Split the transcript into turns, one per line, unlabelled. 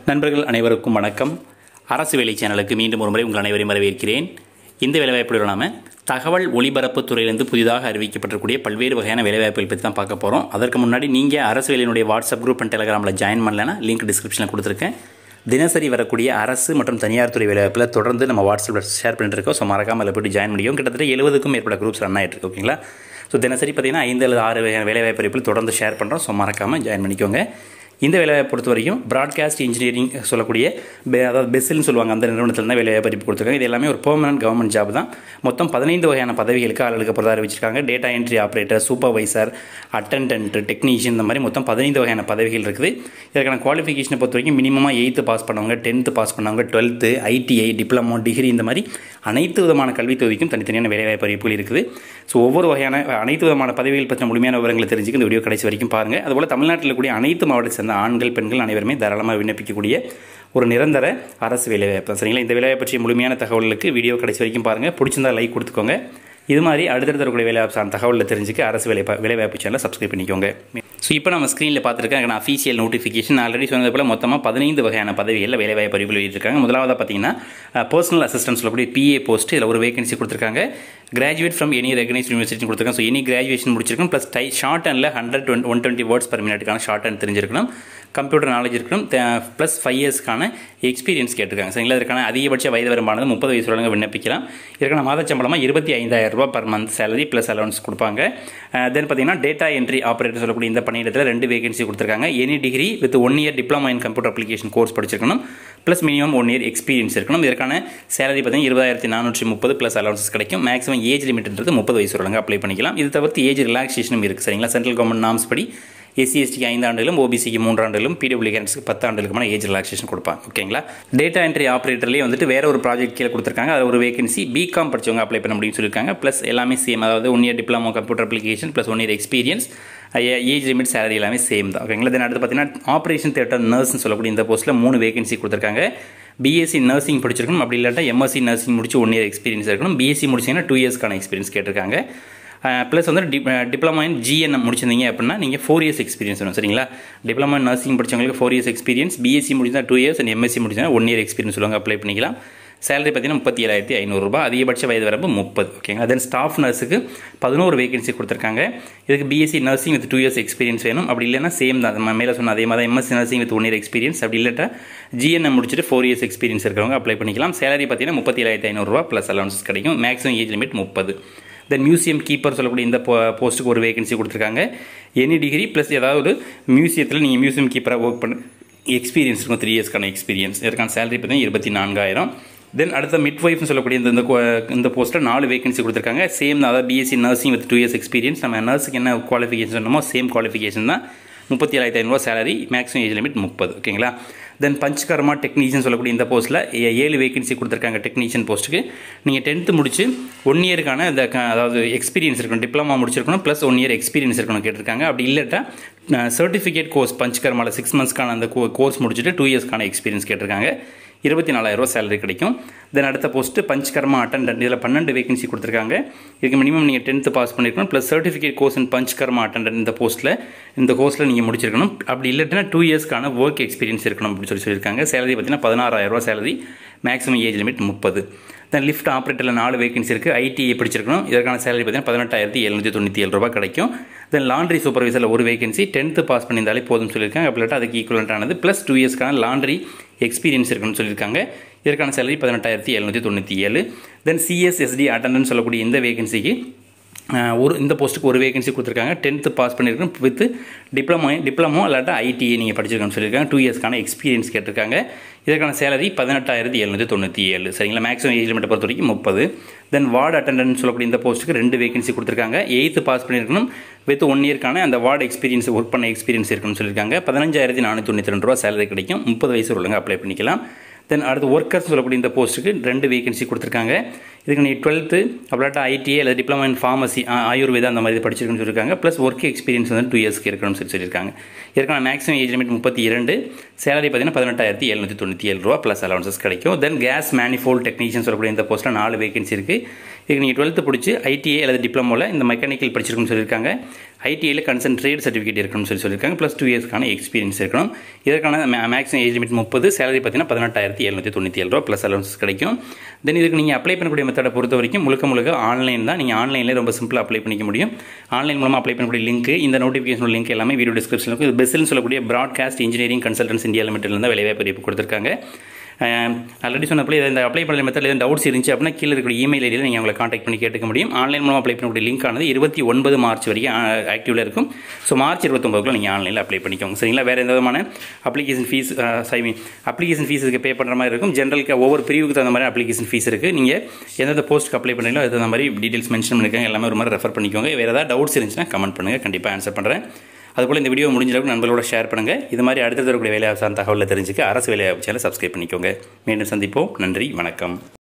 நண்பர்கள் அனைவருக்கும் வணக்கம் அரசு வேலை சேனலுக்கு மீண்டும் ஒரு முறை உங்கள் அனைவரையும் வரவேற்கிறேன் இந்த வேலைவாய்ப்புகள் நாம தகவல் ஒலிபரப்புத் துறையிலிருந்து புதிதாக அறிவிக்கப்பட்டிருக்கூடிய பல்வேறு வகையான வேலைவாய்ப்புகள் பற்றி தான் பார்க்க போகிறோம் அதற்கு முன்னாடி நீங்கள் அரசு வேலையினுடைய வாட்ஸ்அப் குரூப் அண்ட் டெலகிராமில் ஜாயின் பண்ணலன்னா லிங்க் டிஸ்கிரிப்ஷனில் கொடுத்துருக்கேன் தினசரி வரக்கூடிய அரசு மற்றும் தனியார் துறை வேலைவாய்ப்பில் தொடர்ந்து நம்ம வாட்ஸ்அப்பில் ஷேர் பண்ணிட்டு இருக்கோம் ஸோ மறக்காமல் அதில் போய்ட்டு ஜாயின் பண்ணியும் கிட்டத்தட்ட எழுபதுக்கும் மேற்பட்ட குரூப்ஸ் ரன் ஆகிட்டு இருக்கு ஓகேங்களா ஸோ தினசரி பார்த்தீங்கன்னா ஐந்து அல்லது ஆறு வகையான வேலைவாய்ப்பு அறிவிப்பில் தொடர்ந்து ஷேர் பண்ணுறோம் ஸோ மறக்காமல் ஜாயின் பண்ணிக்கோங்க இந்த வேலைவாய்ப்பு பொறுத்த வரைக்கும் ப்ராட்காஸ்ட் இன்ஜினியரிங் சொல்லக்கூடிய பெ- அதாவது பெஸ்ட்னு சொல்லுவாங்க அந்த நிறுவனத்தில் தான் வேலைவாய்ப்பு அறிவிப்பு கொடுத்துருக்காங்க இது எல்லாமே ஒரு பெர்மனன்ட் கவர்மெண்ட் ஜாப் தான் மொத்தம் பதினைந்து வகையான பதவிகளுக்கு ஆளுக்கு போகிறதா அறிவிச்சிருக்காங்க data entry operator supervisor attendant technician இந்த மாதிரி மொத்தம் பதினைந்து வகையான பதவிகள் இருக்குது இதற்கான குவாலிஃபிகேஷனை பொறுத்த வரைக்கும் மினிமமாக எயித்து பாஸ் பண்ணவங்க டென்த்து பாஸ் பண்ணவங்க டுவெல்த்து ஐடிஐ டிப்ளமோ டிகிரி இந்த மாதிரி அனைத்து விதமான கல்வித் தொகுதிக்கும் தனித்தனியான வேலைவாய்ப்பு அறிவிப்புகள் இருக்குது ஸோ ஒவ்வொரு வகையான அனைத்து விதமான பதவிகள் பற்றின முழுமையான விவரங்களை தெரிஞ்சுக்க இந்த வீடியோ கடைசி வரைக்கும் பாருங்கள் அதுபோல் தமிழ்நாட்டில் கூடிய அனைத்து மாவட்டத்தை சேர்ந்த ஆண்கள் பெண்கள் அனைவருமே தாராளமாக விண்ணப்பிக்கக்கூடிய ஒரு நிரந்தர அரசு வேலைவாய்ப்பு தான் சரிங்களா இந்த வேலைவாய்ப்பு பற்றிய முழுமையான தகவலுக்கு வீடியோ கடைசி வரைக்கும் பாருங்கள் பிடிச்சிருந்தா லைக் கொடுத்துக்கோங்க இது மாதிரி அடுத்தடுத்த இருக்கக்கூடிய வேலைவாய்ப்பு சார்ந்த தகவலில் தெரிஞ்சுக்க அரசு வேலை வேலைவாய்ப்பு சேனலை சப்ஸ்கிரைப் பண்ணிக்கோங்க ஸோ இப்போ நம்ம ஸ்க்ரீனில் பார்த்துருக்கேன் நான் அஃபீஷியல் நோட்டிஃபிகேஷன் ஆல்ரெடி சொன்னது போல் மொத்தமாக பதினைந்து வகையான பதவிகளில் வேலைவாய்ப்பு அறிவிப்பு வெளியிட்டிருக்காங்க முதலாவதாக பார்த்தீங்கன்னா பர்சனல் அசிஸ்டன்ட் சொல்லக்கூடிய பிஏ போஸ்ட் இதில் ஒரு வேகன்சி கொடுத்துருக்காங்க graduate from any recognise university கொடுத்துருக்காங்க ஸோ எனி கிராஜுவேஷன் முடிச்சிருக்கணும் ப்ளஸ் டை ஷார்ட் அண்டில் hundred one twenty words per மினிட்டுக்கான ஷார்ட் அண்ட் தெரிஞ்சிருக்கணும் கம்ப்யூட்டர் நாலேஜ் இருக்கணும் ப்ளஸ் ஃபைவ் இயர்ஸ்க்கான எக்ஸ்பீரியன்ஸ் கேட்டிருக்காங்க சரிங்களா இதற்கான அதிகபட்ச வயது வரம்பானது முப்பது வயசு வரவங்க விண்ணப்பிக்கலாம் இதற்கான மாத சம்பளமாக இருபத்தி ஐந்தாயிரம் ரூபாய் per month salary plus allowance கொடுப்பாங்க தென் பார்த்தீங்கன்னா டேட்டா என்ட்ரி ஆப்ரேட்டர் சொல்லக்கூடிய இந்த பணியிடத்தில் ரெண்டு வேகன்சி கொடுத்துருக்காங்க any degree with one year diploma in computer application course படிச்சிருக்கணும் plus minimum one year experience இருக்கணும் இதற்கான சேலரி பார்த்தீங்கன்னா இருபதாயிரத்தி நானூற்றி முப்பது ப்ளஸ் அலவன்சஸ் கிடைக்கும் மேக்ஸிமம் ஏஜ் லிமிட்ன்றது முப்பது வயசு வரவங்க அப்ளை பண்ணிக்கலாம் இது தவிர்த்து ஏஜ் ரிலாக்ஸேஷனும் இருக்குது சரிங்களா சென்ட்ரல் கவர்மெண்ட் நாம்ஸ் படி எஸ்சி எஸ்டிக்கு ஐந்து ஆண்டுகளும் ஓபிசிக்கு மூன்று ஆண்டுகளும் பிடபிள்யூ கேன்ஸ்க்கு பத்து ஆண்டுகளுக்குமான ஏஜ் ரிலாக்ஸேஷன் கொடுப்பாங்க ஓகேங்களா டேட்டா என்ட்ரி ஆப்ரேட்டர்லேயே வந்துட்டு வேற ஒரு ப்ராஜெக்ட் கீழே கொடுத்துருக்காங்க அது ஒரு வேகன்சி பிகாம் படிச்சவங்க அப்ளை பண்ண முடியும்னு சொல்லியிருக்காங்க ப்ளஸ் எல்லாமே சேம் அதாவது one year diploma computer application plus one year experience age limit salary எல்லாமே சேம் தான் ஓகேங்களா தென் அடுத்து பார்த்தீங்கன்னா ஆப்ரேஷன் தேட்டர் நர்ஸ்னு சொல்லக்கூடிய இந்த போஸ்ட்டில் மூணு வேகன்சி கொடுத்துருக்காங்க பிஎஸ்சி நர்சிங் படிச்சிருக்கணும் அப்படி இல்லாட்டா எம்எஸ்சி நர்சிங் முடிச்சு ஒன் இயர் எக்ஸ்பீரியன்ஸ் இருக்கணும் பிஎஸ்சி முடிச்சிங்கன்னா டூ இயர்ஸ்க்கான எக்ஸ்பீரியன்ஸ் கேட்டிருக்காங்க ப்ளஸ் வந்து டி டிப்ளமா இன் ஜிஎன்எம் முடிச்சிருந்தீங்க அப்படின்னா நீங்கள் ஃபோர் இயர்ஸ் எக்ஸ்பீரியன்ஸ் வேணும் சரிங்களா டிப்ளமா இன் நர்சிங் படிச்சவங்களுக்கு ஃபோர் இயர்ஸ் எக்ஸ்பீரியன்ஸ் பிஎஸ்சி முடிச்சா டூ இயர்ஸ் அண்ட் எம்எஸ்சி முடிச்சா ஒன் இயர் எக்ஸ்பீரியன்ஸ் சொல்லுவாங்க அப்ளை பண்ணிக்கலாம் சேலரி பார்த்தீங்கன்னா முப்பத்தி ஏழாயிரத்தி ஐநூறுரூபா அதிகபட்ச வயது வரம்பு முப்பது ஓகேங்களா தென் ஸ்டாஃப் நர்ஸுக்கு பதினோரு வேகன்சி கொடுத்துருக்காங்க இதுக்கு BSc nursing with two years experience வேணும் அப்படி இல்லைன்னா சேம் தான் நம்ம மேலே சொன்ன அதே மாதிரி MSc nursing with one year experience அப்படி இல்லாட்டா ஜிஎன்எம் முடிச்சுட்டு ஃபோர் இயர்ஸ் எக்ஸ்பீரியன்ஸ் இருக்கிறவங்க அப்ளை பண்ணிக்கலாம் சேலரி பார்த்தீங்கன்னா முப்பத்தி ஏழாயிரத்தி ஐநூறுரூவா ப்ளஸ் அலவன்சஸ் கிடைக்கும் மேக்ஸிமம் ஏஜ் லிமிட் முப்பது தென் மியூசியம் கீப்பர் சொல்லக்கூடிய இந்த போஸ்ட்டுக்கு ஒரு வேகன்சி கொடுத்துருக்காங்க எனி டிகிரி ப்ளஸ் ஏதாவது ஒரு மியூசியத்தில் நீங்கள் மியூசியம் கீப்பராக ஒர்க் பண்ண எக்ஸ்பீரியன்ஸ் இருக்கும் த்ரீ இயர்ஸ்க்கான எக்ஸ்பீரியன்ஸ் இதற்கான சேலரி பார்த்தீங்கன்னா இருபத்தி நான்காயிரம் தென் அடுத்த மிட் ஒய்ஃப்னு சொல்லக்கூடிய இந்த இந்த கோ- இந்த போஸ்ட்டில் நாலு வேகன்சி கொடுத்துருக்காங்க சேம் தான் அதாவது BSc nursing with two years experience நம்ம நர்ஸுக்கு என்ன குவாலிஃபிகேஷன் சொன்னமோ சேம் குவாலிஃபிகேஷன் தான் முப்பத்தி ஏழாயிரத்தி ஐநூறுவா சேலரி மேக்ஸிமம் ஏஜ் லிமிட் முப்பது ஓகேங்களா தென் பஞ்ச்கர்மா டெக்னீஷியன் சொல்லக்கூடிய இந்த போஸ்ட்டில் ஏழு வேகன்சி கொடுத்துருக்காங்க டெக்னீஷியன் போஸ்ட்டுக்கு நீங்கள் டென்த்து முடிச்சு ஒன் இயருக்கான இந்த க- அதாவது எக்ஸ்பீரியன்ஸ் இருக்கணும் டிப்ளமா முடிச்சிருக்கணும் ப்ளஸ் ஒன் இயர் எக்ஸ்பீரியன்ஸ் இருக்கணும் கேட்டிருக்காங்க அப்படி இல்லாட்டா சர்டிஃபிகேட் கோர்ஸ் பஞ்ச்கர்மாவில் சிக்ஸ் மந்த்ஸ்க்கான அந்த கோர்ஸ் முடிச்சுட்டு டூ இயர்ஸ்க்கான எக்ஸ்பீரியன்ஸ் கேட்டிருக்காங்க இருபத்தி நாலாயிரரூவா சேலரி கிடைக்கும் தென் அடுத்த போஸ்ட்டு பஞ்ச்கர்மா அட்டண்டன்ட் இதில் பன்னெண்டு வேகன்சி கொடுத்துருக்காங்க இதுக்கு மினிமம் நீங்கள் டென்த்து பாஸ் பண்ணியிருக்கணும் plus certificate course in Panchakarma attendant இந்த போஸ்ட்டில் இந்த கோர்ஸில் நீங்கள் முடிச்சிருக்கணும் அப்படி இல்லாட்டினா டூ இயர்ஸ்க்கான ஒர்க் எக்ஸ்பீரியன்ஸ் இருக்கணும் அப்படின்னு சொல்லி சொல்லியிருக்காங்க சேலரி பார்த்தீங்கன்னா பதினாறாயிரரூவா சேலரி மேக்ஸிமம் ஏஜ் லிமிட் முப்பது தென் லிஃப்ட் ஆப்ரேட்டரில் நாலு வேகன்சி இருக்குது ஐடிஐ படிச்சிருக்கணும் இதற்கான சேலரி பார்த்தீங்கன்னா பதினெட்டாயிரத்தி எழுநூற்றி தொண்ணூற்றி ஏழு ரூபாய் கிடைக்கும் தென் லாண்ட்ரி சூப்பர்வைசரில் ஒரு வேகன்சி டென்த்து பாஸ் பண்ணியிருந்தாலே போதும் சொல்லியிருக்காங்க அப்படி இல்லாட்டா அதுக்கு ஈக்குவலண்ட்டானது ப்ளஸ் டூ இயர்ஸ்க்கான லாண்ட்ரி எக்ஸ்பீரியன்ஸ் இருக்குன்னு சொல்லியிருக்காங்க இதற்கான சேலரி பதினெட்டாயிரத்தி எழுநூற்றி தொண்ணூற்றி ஏழு தென் சிஎஸ்எஸ்டி அட்டண்டன்ட் சொல்லக்கூடிய இந்த வேகன்சிக்கு ஒரு இந்த போஸ்ட்டுக்கு ஒரு வேகன்சி கொடுத்துருக்காங்க டென்த்து பாஸ் பண்ணியிருக்கணும் வித் டிப்ளமோ டிப்ளமோ இல்லாட்டா ஐடிஐ நீங்கள் படிச்சிருக்கணும்னு சொல்லியிருக்காங்க டூ இயர்ஸ்க்கான எக்ஸ்பீரியன்ஸ் கேட்டிருக்காங்க இதற்கான சேலரி பதினெட்டாயிரத்தி எழுநூற்றி தொண்ணூற்றி ஏழு சரிங்களா மேக்ஸிமம் ஏஜ் லிமிட்டை பொறுத்த வரைக்கும் முப்பது தென் வார்டு அட்டண்டன்ட் சொல்லக்கூடிய இந்த போஸ்ட்டுக்கு ரெண்டு வேகன்சி கொடுத்துருக்காங்க எயித்து பாஸ் பண்ணியிருக்கணும் வித் ஒன் இயர்க்கான அந்த வார்டு எக்ஸ்பீரியன்ஸ் ஒர்க் பண்ண எக்ஸ்பீரியன்ஸ் இருக்குன்னு சொல்லியிருக்காங்க பதினஞ்சாயிரத்தி நானூற்றி தொண்ணூற்றி ரெண்டு ரூபா சேலரி கிடைக்கும் முப்பது வயசு உள்ளவங்க அப்ளை பண்ணிக்கலாம் தென் அடுத்து ஒர்க்கர்ஸ் சொல்லக்கூடிய இந்த போஸ்ட்டுக்கு ரெண்டு வேகன்சி கொடுத்துருக்காங்க இதுக்கு நீ டுவெல்த்து அப்படின்னா ஐடிஐ அல்லது டிப்ளமா இன் ஃபார்மசி ஆயுர்வேதா அந்த மாதிரி படிச்சிருக்குன்னு சொல்லியிருக்காங்க ப்ளஸ் ஒர்க் எக்ஸ்பீரியன்ஸ் வந்து டூ இயர்ஸ்க்கு இருக்கணும்னு சொல்லி சொல்லியிருக்காங்க இதற்கான மேக்ஸிமம் ஏஜ் லிமிட் முப்பத்தி இரண்டு சேலரி பார்த்தீங்கன்னா பதினெட்டாயிரத்தி எழுநூற்றி தொண்ணூற்றி ஏழு ரூபா ப்ளஸ் அலவன்சஸ் கிடைக்கும் தென் கேஸ் மேனிஃபோல்ட் டெக்னீஷியன் சொல்லக்கூடிய இந்த போஸ்ட்டில் நாலு வேகன்சி இருக்குது இதுக்கு நீங்கள் டுவெல்த்து பிடிச்சி ஐடிஐ அல்லது டிப்ளமோவில் இந்த மெக்கானிக்கல் படிச்சிருக்குன்னு சொல்லியிருக்காங்க ஐடிஐயில் கன்சன்ட்ரேட் சர்டிஃபிகேட் இருக்கணும்னு சொல்லி சொல்லியிருக்காங்க ப்ளஸ் டூ இயர்ஸ்க்கான எக்ஸ்பீரியன்ஸ் இருக்கணும் இதற்கான மேக்ஸிமம் ஏஜ் லிமிட் முப்பது சேலரி பார்த்தீங்கன்னா பதினெட்டாயிரத்தி எழுநூற்றி தொண்ணூற்றி ஏழு ரூபா ப்ளஸ் அலவன்ஸ் கிடைக்கும் தென் இதுக்கு நீங்கள் அப்ளை பண்ணக்கூடிய மெத்தடை பொறுத்த வரைக்கும் முழுக்க முழுக்க ஆன்லைன் தான் நீங்கள் ஆன்லைனில் ரொம்ப சிம்பிளாக அப்ளை பண்ணிக்க முடியும் ஆன்லைன் மூலமாக அப்ளை பண்ணக்கூடிய லிங்க் இந்த நோட்டிஃபிகேஷன் லிங்க் எல்லாமே வீடியோ டிஸ்கிரிப்ஷனில் இருக்கும் இது பெஸ்ட்னு சொல்லக்கூடிய ப்ராட்காஸ்ட் இன்ஜினியரிங் கன்சல்டன்ஸ் இந்தியா லிமிட்டில் தான் வேலைவாய்ப்பு அறிவிப்பு கொடுத்துருக்காங்க ஆல்ரெடி சொன்னப்போ இந்த அப்ளை பண்ண மெத்தடில் எதுவும் டவுட்ஸ் இருந்துச்சு அப்படின்னா கீழே இருக்கக்கூடிய இமெயில் ஐடியில் நீங்கள் அவங்களை காண்டாக்ட் பண்ணி கேட்டுக்க முடியும் ஆன்லைன் மூலம் அப்ளை பண்ணக்கூடிய லிங்க் ஆனது இருபத்தி ஒன்பது மார்ச் வரைக்கும் ஆக்டிவில் இருக்கும் ஸோ மார்ச் இருபத்தொம்பதுக்குள்ள நீங்கள் ஆன்லைனில் அப்ளை பண்ணிக்கோங்க சரிங்களா வேறு எந்த விதமான application fees I mean application fees இதுக்கு பே பண்ணுற மாதிரி இருக்கும் ஜென்ரலுக்கு ஒவ்வொரு பிரிவுக்கு தகுந்த மாதிரி அப்ளிகேஷன் ஃபீஸ் இருக்குது நீங்கள் எந்தெந்த போஸ்ட்டுக்கு அப்ளை பண்ணுறீங்களோ அது தகுந்த மாதிரி டீட்டெயில்ஸ் மென்ஷன் பண்ணிருக்காங்க எல்லாமே ஒரு மாதிரி ரெஃபர் பண்ணிக்கோங்க வேறு ஏதாவது டவுட்ஸ் இருந்துச்சுன்னா கமெண்ட் பண்ணுங்கள் கண்டிப்பாக ஆன்சர் பண்ணுறேன் அதுபோல் இந்த வீடியோ முடிஞ்ச அளவுக்கு நண்பர்களோட ஷேர் பண்ணுங்கள் இது மாதிரி அடுத்தது வரக்கூடிய வேலைவாய்ப்பு சார்ந்த தகவலை தெரிஞ்சுக்க அரசு வேலைவாய்ப்பு சேனல் சப்ஸ்கிரைப் பண்ணிக்கோங்க மீண்டும் சந்திப்போம் நன்றி வணக்கம்